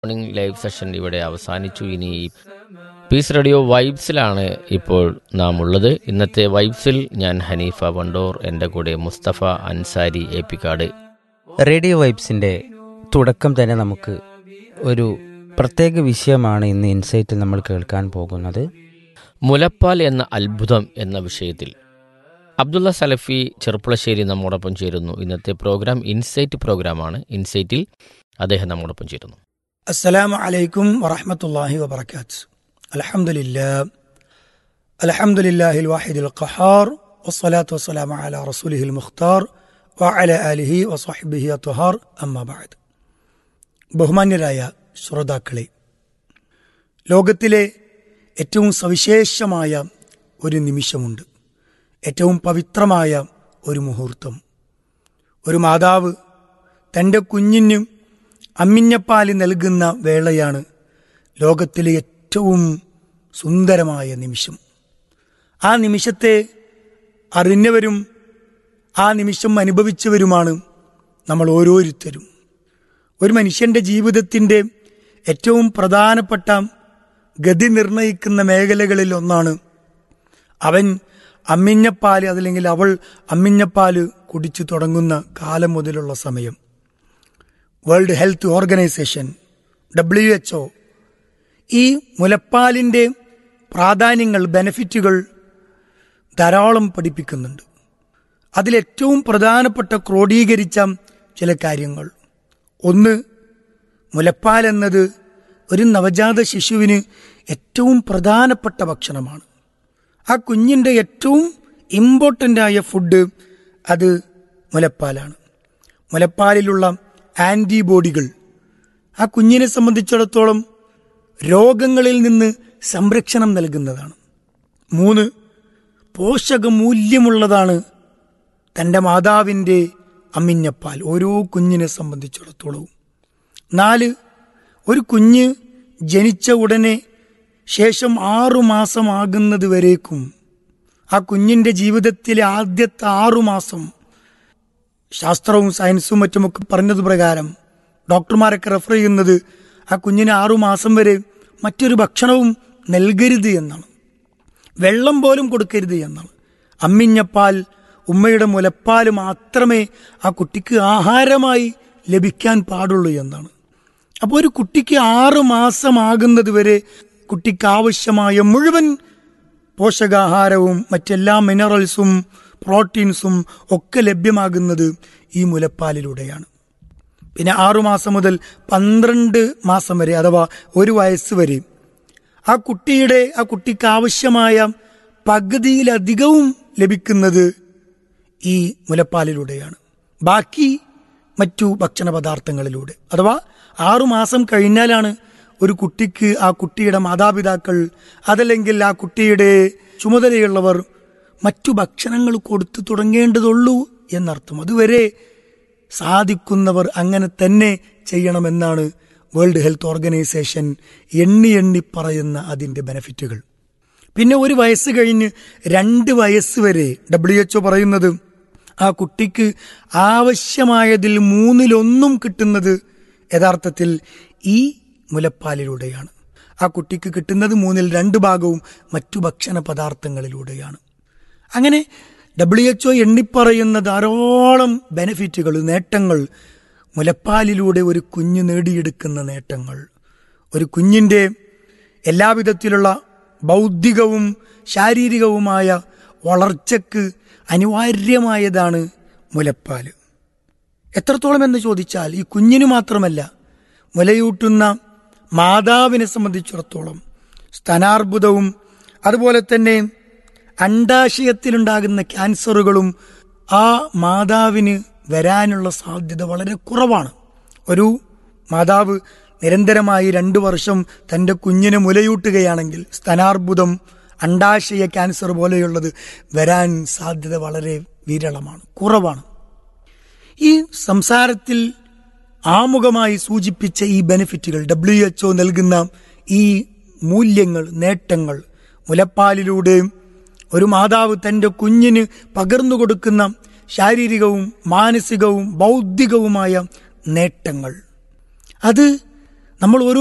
morning live session ഇവിടെ അവസാനിച്ചു ഇനി പീസ് റേഡിയോ വൈബ്സിലാണ് ഇപ്പോൾ നാം ഉള്ളത് ഇന്നത്തെ വൈബ്സിൽ ഞാൻ ഹനീഫ വണ്ടോർ എൻ്റെ കൂടെ മുസ്തഫ അൻസാരി ഏപ്പിക്കാട് റേഡിയോ വൈബ്സിൻ്റെ തുടക്കം തന്നെ നമുക്ക് ഒരു പ്രത്യേക വിഷയമാണ് ഇന്ന് ഇൻസൈറ്റിൽ നമ്മൾ കേൾക്കാൻ പോകുന്നത് മുലപ്പാൽ എന്ന അത്ഭുതം എന്ന വിഷയത്തിൽ അബ്ദുള്ള സലഫി ചെറുപ്പുളശ്ശേരി നമ്മോടൊപ്പം ചേരുന്നു ഇന്നത്തെ പ്രോഗ്രാം ഇൻസൈറ്റ് പ്രോഗ്രാമാണ് ഇൻസൈറ്റിൽ അദ്ദേഹം നമ്മോടൊപ്പം ചേരുന്നു السلام عليكم ورحمة الله وبركاته الحمد لله الحمد لله الواحد القهار والصلاة والسلام على رسوله المختار وعلى آله وصحبه الطهار أما بعد ബഹുമാന്യരായ ശ്രോതാക്കളെ ലോകത്തിലെ ഏറ്റവും സവിശേഷമായ ഒരു നിമിഷമുണ്ട് ഏറ്റവും പവിത്രമായ ഒരു മുഹൂർത്തം ഒരു മാതാവ് തൻ്റെ കുഞ്ഞിന് അമ്മിഞ്ഞപ്പാല് നൽകുന്ന വേളയാണ് ലോകത്തിലെ ഏറ്റവും സുന്ദരമായ നിമിഷം ആ നിമിഷത്തെ അറിഞ്ഞവരും ആ നിമിഷം അനുഭവിച്ചവരുമാണ് നമ്മൾ ഓരോരുത്തരും ഒരു മനുഷ്യന്റെ ജീവിതത്തിൻ്റെ ഏറ്റവും പ്രധാനപ്പെട്ട ഗതി നിർണയിക്കുന്ന മേഖലകളിൽ ഒന്നാണ് അവൻ അമ്മിഞ്ഞപ്പാല് അതല്ലെങ്കിൽ അവൾ അമ്മിഞ്ഞപ്പാല് കുടിച്ചു തുടങ്ങുന്ന കാലം മുതലുള്ള സമയം World Health Organisation W H O ഈ മുലപ്പാലിൻ്റെ പ്രാധാന്യങ്ങൾ ബെനഫിറ്റുകൾ ധാരാളം പഠിപ്പിക്കുന്നുണ്ട് അതിലേറ്റവും പ്രധാനപ്പെട്ട ക്രോഡീകരിച്ച ചില കാര്യങ്ങൾ ഒന്ന് മുലപ്പാൽ എന്നത് ഒരു നവജാത ശിശുവിന് ഏറ്റവും പ്രധാനപ്പെട്ട ഭക്ഷണമാണ് ആ കുഞ്ഞിൻ്റെ ഏറ്റവും ഇമ്പോർട്ടൻ്റ് ആയ ഫുഡ് അത് മുലപ്പാലാണ് മുലപ്പാലിലുള്ള ആൻറ്റിബോഡികൾ ആ കുഞ്ഞിനെ സംബന്ധിച്ചിടത്തോളം രോഗങ്ങളിൽ നിന്ന് സംരക്ഷണം നൽകുന്നതാണ് മൂന്ന് പോഷകമൂല്യമുള്ളതാണ് തൻ്റെ മാതാവിൻ്റെ അമ്മിഞ്ഞപ്പാൽ ഓരോ കുഞ്ഞിനെ സംബന്ധിച്ചിടത്തോളവും നാല് ഒരു കുഞ്ഞ് ജനിച്ച ഉടനെ ശേഷം ആറുമാസമാകുന്നത് വരേക്കും ആ കുഞ്ഞിൻ്റെ ജീവിതത്തിലെ ആദ്യത്തെ ആറുമാസം ശാസ്ത്രവും സയൻസും മറ്റുമൊക്കെ പറഞ്ഞത് പ്രകാരം ഡോക്ടർമാരൊക്കെ റെഫർ ചെയ്യുന്നത് ആ കുഞ്ഞിന് ആറുമാസം വരെ മറ്റൊരു ഭക്ഷണവും നൽകരുത് എന്നാണ് വെള്ളം പോലും കൊടുക്കരുത് എന്നാണ് അമ്മിഞ്ഞപ്പാൽ ഉമ്മയുടെ മുലപ്പാൽ മാത്രമേ ആ കുട്ടിക്ക് ആഹാരമായി ലഭിക്കാൻ പാടുള്ളൂ എന്നാണ് അപ്പോൾ ഒരു കുട്ടിക്ക് ആറ് മാസമാകുന്നത് വരെ കുട്ടിക്ക് ആവശ്യമായ മുഴുവൻ പോഷകാഹാരവും മറ്റെല്ലാ മിനറൽസും പ്രോട്ടീൻസും ഒക്കെ ലഭ്യമാകുന്നത് ഈ മുലപ്പാലിലൂടെയാണ് പിന്നെ ആറുമാസം മുതൽ പന്ത്രണ്ട് മാസം വരെ അഥവാ ഒരു വയസ്സ് വരെ ആ കുട്ടിയുടെ ആ കുട്ടിക്ക് ആവശ്യമായ പകുതിയിലധികവും ലഭിക്കുന്നത് ഈ മുലപ്പാലിലൂടെയാണ് ബാക്കി മറ്റു ഭക്ഷണ പദാർത്ഥങ്ങളിലൂടെ അഥവാ ആറുമാസം കഴിഞ്ഞാലാണ് ഒരു കുട്ടിക്ക് ആ കുട്ടിയുടെ മാതാപിതാക്കൾ അതല്ലെങ്കിൽ ആ കുട്ടിയുടെ ചുമതലയുള്ളവർ മറ്റു ഭക്ഷണങ്ങൾ കൊടുത്തു തുടങ്ങേണ്ടതുള്ളൂ എന്നർത്ഥം അതുവരെ സാധിക്കുന്നവർ അങ്ങനെ തന്നെ ചെയ്യണമെന്നാണ് വേൾഡ് ഹെൽത്ത് ഓർഗനൈസേഷൻ എണ്ണി എണ്ണി പറയുന്ന അതിൻ്റെ ബെനഫിറ്റുകൾ പിന്നെ ഒരു വയസ്സ് കഴിഞ്ഞ് രണ്ട് വയസ്സ് വരെ ഡബ്ല്യു എച്ച് പറയുന്നത് ആ കുട്ടിക്ക് ആവശ്യമായതിൽ മൂന്നിലൊന്നും കിട്ടുന്നത് യഥാർത്ഥത്തിൽ ഈ മുലപ്പാലിലൂടെയാണ് ആ കുട്ടിക്ക് കിട്ടുന്നത് മൂന്നിൽ രണ്ട് ഭാഗവും മറ്റു ഭക്ഷണ പദാർത്ഥങ്ങളിലൂടെയാണ് അങ്ങനെ ഡബ്ല്യു എച്ച് ഒ എണ്ണിപ്പറയുന്ന ധാരാളം ബെനഫിറ്റുകൾ നേട്ടങ്ങൾ മുലപ്പാലിലൂടെ ഒരു കുഞ്ഞ് നേടിയെടുക്കുന്ന നേട്ടങ്ങൾ ഒരു കുഞ്ഞിൻ്റെ എല്ലാവിധത്തിലുള്ള ബൗദ്ധികവും ശാരീരികവുമായ വളർച്ചയ്ക്ക് അനിവാര്യമായതാണ് മുലപ്പാൽ എത്രത്തോളം എന്ന് ചോദിച്ചാൽ ഈ കുഞ്ഞിന് മാത്രമല്ല മുലയൂട്ടുന്ന മാതാവിനെ സംബന്ധിച്ചിടത്തോളം സ്ഥാനാർബുദവും അതുപോലെ തന്നെ അണ്ടാശയത്തിലുണ്ടാകുന്ന ക്യാൻസറുകളും ആ മാതാവിന് വരാനുള്ള സാധ്യത വളരെ കുറവാണ് ഒരു മാതാവ് നിരന്തരമായി രണ്ടു വർഷം തൻ്റെ കുഞ്ഞിനെ മുലയൂട്ടുകയാണെങ്കിൽ സ്ഥാനാർബുദം അണ്ടാശയ ക്യാൻസർ പോലെയുള്ളത് വരാൻ സാധ്യത വളരെ വിരളമാണ് കുറവാണ് ഈ സംസാരത്തിൽ ആമുഖമായി സൂചിപ്പിച്ച ഈ ബെനിഫിറ്റുകൾ ഡബ്ല്യു എച്ച് ഒ നൽകുന്ന ഈ മൂല്യങ്ങൾ നേട്ടങ്ങൾ മുലപ്പാലിലൂടെ ഒരു മാതാവ് തൻ്റെ കുഞ്ഞിന് പകർന്നു കൊടുക്കുന്ന ശാരീരികവും മാനസികവും ബൗദ്ധികവുമായ നേട്ടങ്ങൾ അത് നമ്മൾ ഒരു